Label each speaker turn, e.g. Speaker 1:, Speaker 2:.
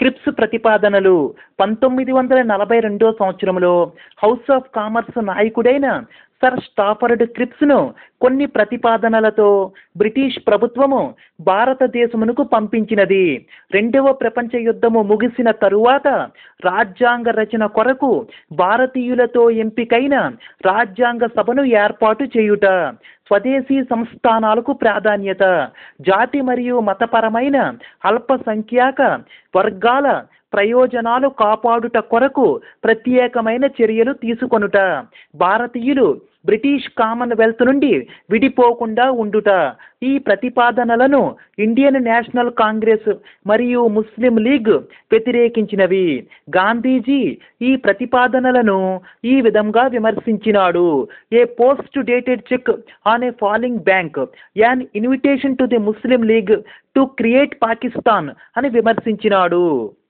Speaker 1: క్రిప్స్ ప్రతిపాదనలు పంతొమ్మిది వందల నలభై రెండో సంవత్సరంలో హౌస్ ఆఫ్ కామర్స్ నాయకుడైన సర్ స్టాఫర్డ్ క్రిప్స్ను కొన్ని ప్రతిపాదనలతో బ్రిటిష్ ప్రభుత్వము భారతదేశమునకు పంపించినది రెండవ ప్రపంచ యుద్ధము ముగిసిన తరువాత రాజ్యాంగ రచన కొరకు భారతీయులతో ఎంపికైన రాజ్యాంగ సభను ఏర్పాటు చేయుట స్వదేశీ సంస్థానాలకు ప్రాధాన్యత జాతి మరియు మతపరమైన అల్పసంఖ్యాక వర్గాల ప్రయోజనాలు కాపాడుట కొరకు ప్రత్యేకమైన చర్యలు తీసుకొనుట భారతీయులు బ్రిటిష్ కామన్వెల్త్ నుండి విడిపోకుండా ఉండుట ఈ ప్రతిపాదనలను ఇండియన్ నేషనల్ కాంగ్రెస్ మరియు ముస్లిం లీగ్ వ్యతిరేకించినవి గాంధీజీ ఈ ప్రతిపాదనలను ఈ విధంగా విమర్శించినాడు a post dated cheque on a falling bank an invitation to the Muslim League to create Pakistan అని విమర్శించినాడు